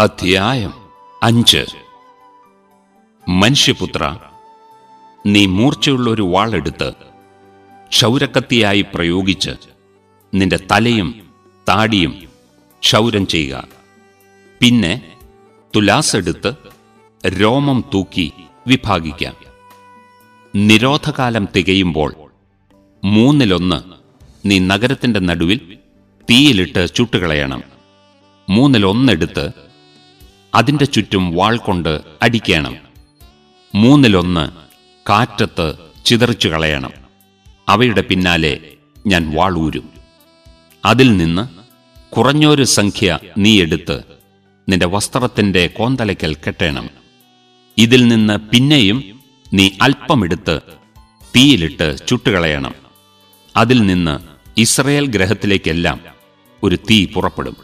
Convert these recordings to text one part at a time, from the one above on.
അധ്യായം അഞ്ച് മനുഷ്യപുത്ര നീ മൂർച്ചയുള്ള ഒരു വാളെടുത്ത് ക്ഷൗരക്കത്തിയായി പ്രയോഗിച്ച് നിന്റെ തലയും താടിയും ക്ഷൗരം ചെയ്യുക പിന്നെ തുലാസെടുത്ത് രോമം തൂക്കി വിഭാഗിക്കാം നിരോധകാലം തികയുമ്പോൾ മൂന്നിലൊന്ന് നീ നഗരത്തിന്റെ നടുവിൽ തീയിലിട്ട് ചുട്ടുകളയണം മൂന്നിലൊന്നെടുത്ത് അതിന്റെ ചുറ്റും വാൾ കൊണ്ട് അടിക്കണം മൂന്നിലൊന്ന് കാറ്റത്ത് ചിതറിച്ചു കളയണം അവയുടെ പിന്നാലെ ഞാൻ വാളൂരും അതിൽ നിന്ന് കുറഞ്ഞൊരു സംഖ്യ നീ എടുത്ത് നിന്റെ വസ്ത്രത്തിന്റെ കോന്തലയ്ക്കൽ കെട്ടണം ഇതിൽ നിന്ന് പിന്നെയും നീ അല്പമെടുത്ത് തീയിലിട്ട് ചുട്ടുകളയണം അതിൽ നിന്ന് ഇസ്രയേൽ ഗ്രഹത്തിലേക്കെല്ലാം ഒരു തീ പുറപ്പെടും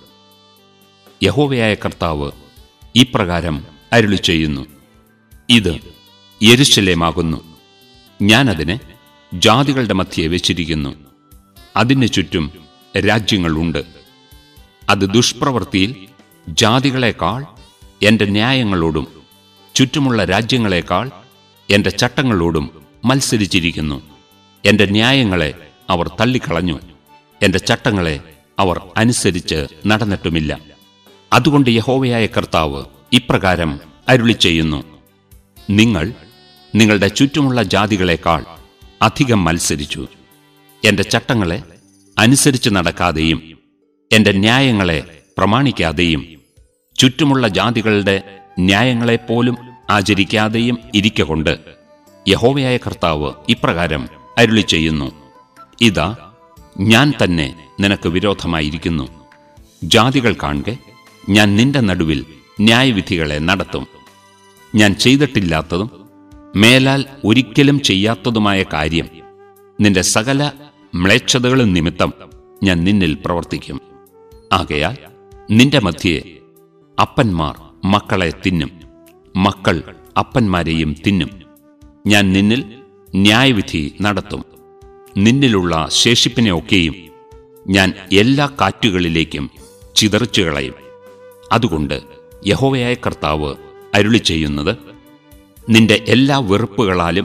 യഹോവയായ കർത്താവ് ഇപ്രകാരം അരുളി ചെയ്യുന്നു ഇത് യെരുശലേമാകുന്നു ഞാനതിനെ ജാതികളുടെ മധ്യേ വെച്ചിരിക്കുന്നു അതിന് ചുറ്റും രാജ്യങ്ങളുണ്ട് അത് ദുഷ്പ്രവൃത്തിയിൽ ജാതികളെക്കാൾ എന്റെ ന്യായങ്ങളോടും ചുറ്റുമുള്ള രാജ്യങ്ങളെക്കാൾ എന്റെ ചട്ടങ്ങളോടും മത്സരിച്ചിരിക്കുന്നു എന്റെ ന്യായങ്ങളെ അവർ തള്ളിക്കളഞ്ഞു എന്റെ ചട്ടങ്ങളെ അവർ അനുസരിച്ച് നടന്നിട്ടുമില്ല അതുകൊണ്ട് യഹോവയായ കർത്താവ് ഇപ്രകാരം അരുളി ചെയ്യുന്നു നിങ്ങൾ നിങ്ങളുടെ ചുറ്റുമുള്ള ജാതികളെക്കാൾ അധികം മത്സരിച്ചു എന്റെ ചട്ടങ്ങളെ അനുസരിച്ച് നടക്കാതെയും എന്റെ ന്യായങ്ങളെ പ്രമാണിക്കാതെയും ചുറ്റുമുള്ള ജാതികളുടെ ന്യായങ്ങളെപ്പോലും ആചരിക്കാതെയും ഇരിക്കൊണ്ട് യഹോവയായ കർത്താവ് ഇപ്രകാരം അരുളി ചെയ്യുന്നു ഇതാ ഞാൻ തന്നെ നിനക്ക് വിരോധമായിരിക്കുന്നു ജാതികൾ കാണെ ഞാൻ നിന്റെ നടുവിൽ ന്യായവിധികളെ നടത്തും ഞാൻ ചെയ്തിട്ടില്ലാത്തതും മേലാൽ ഒരിക്കലും ചെയ്യാത്തതുമായ കാര്യം നിന്റെ സകല മ്ലേച്ഛതകളും നിമിത്തം ഞാൻ നിന്നിൽ പ്രവർത്തിക്കും ആകയാൽ നിന്റെ മധ്യേ അപ്പന്മാർ മക്കളെ തിന്നും മക്കൾ അപ്പന്മാരെയും തിന്നും ഞാൻ നിന്നിൽ ന്യായവിധി നടത്തും നിന്നിലുള്ള ശേഷിപ്പിനെ ഒക്കെയും ഞാൻ എല്ലാ കാറ്റുകളിലേക്കും ചിതറിച്ചു കളയും അതുകൊണ്ട് യഹോവയായ കർത്താവ് അരുളി ചെയ്യുന്നത് നിന്റെ എല്ലാ വെറുപ്പുകളാലും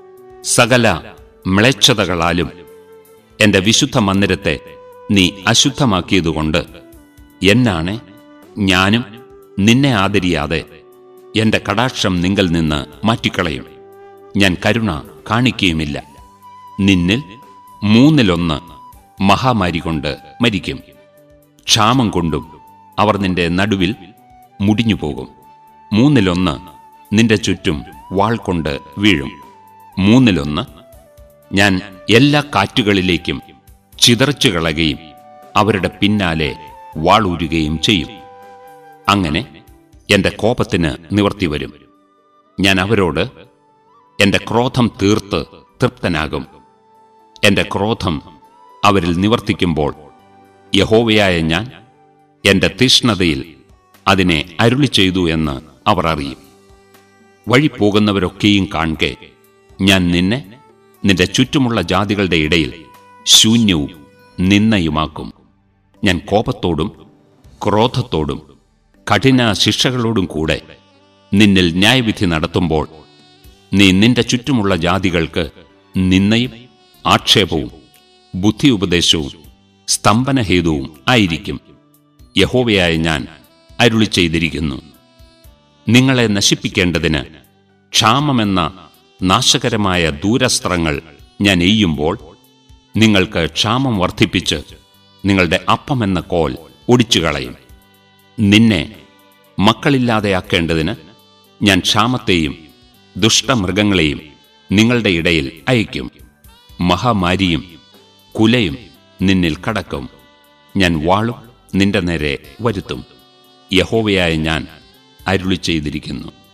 സകല മ്ലേച്ഛതകളാലും എന്റെ വിശുദ്ധ മന്ദിരത്തെ നീ അശുദ്ധമാക്കിയതുകൊണ്ട് എന്നാണ് ഞാനും നിന്നെ ആദരിയാതെ എന്റെ കടാക്ഷം നിങ്കൽ നിന്ന് മാറ്റിക്കളയും ഞാൻ കരുണ കാണിക്കുകയുമില്ല നിന്നിൽ മൂന്നിലൊന്ന് മഹാമാരി കൊണ്ട് മരിക്കും ക്ഷാമം കൊണ്ടും അവർ നിന്റെ നടുവിൽ മുടിഞ്ഞുപോകും മൂന്നിലൊന്ന് നിന്റെ ചുറ്റും വാൾ കൊണ്ട് വീഴും മൂന്നിലൊന്ന് ഞാൻ എല്ലാ കാറ്റുകളിലേക്കും ചിതറിച്ചു കളയുകയും അവരുടെ പിന്നാലെ വാളൂരുകയും ചെയ്യും അങ്ങനെ എന്റെ കോപത്തിന് നിവർത്തി വരും ഞാൻ അവരോട് എന്റെ ക്രോധം തീർത്ത് തൃപ്തനാകും എന്റെ ക്രോധം അവരിൽ നിവർത്തിക്കുമ്പോൾ യഹോവയായ ഞാൻ എന്റെ തീഷ്ണതയിൽ അതിനെ അരുളി ചെയ്തു എന്ന് അവർ അറിയും വഴി പോകുന്നവരൊക്കെയും കാണെ ഞാൻ നിന്നെ നിന്റെ ചുറ്റുമുള്ള ജാതികളുടെ ഇടയിൽ ശൂന്യവും നിന്നയുമാക്കും ഞാൻ കോപത്തോടും ക്രോധത്തോടും കഠിന ശിക്ഷകളോടും കൂടെ നിന്നിൽ ന്യായവിധി നടത്തുമ്പോൾ നീ നിന്റെ ചുറ്റുമുള്ള ജാതികൾക്ക് നിന്നയും ആക്ഷേപവും ബുദ്ധി ഉപദേശവും സ്തംഭനഹേതുവും ആയിരിക്കും യഹോവയായ ഞാൻ അരുളി ചെയ്തിരിക്കുന്നു നിങ്ങളെ നശിപ്പിക്കേണ്ടതിന് ക്ഷാമമെന്ന നാശകരമായ ദൂരസ്ത്രങ്ങൾ ഞാൻ എയ്യുമ്പോൾ നിങ്ങൾക്ക് ക്ഷാമം വർദ്ധിപ്പിച്ച് നിങ്ങളുടെ അപ്പമെന്ന കോൽ ഒടിച്ചു കളയും നിന്നെ മക്കളില്ലാതെയാക്കേണ്ടതിന് ഞാൻ ക്ഷാമത്തെയും ദുഷ്ടമൃഗങ്ങളെയും നിങ്ങളുടെ ഇടയിൽ അയക്കും മഹാമാരിയും കുലയും നിന്നിൽ കടക്കും ഞാൻ വാളും നിന്റെ നേരെ വരുത്തും യഹോവയായ ഞാൻ അരുളി ചെയ്തിരിക്കുന്നു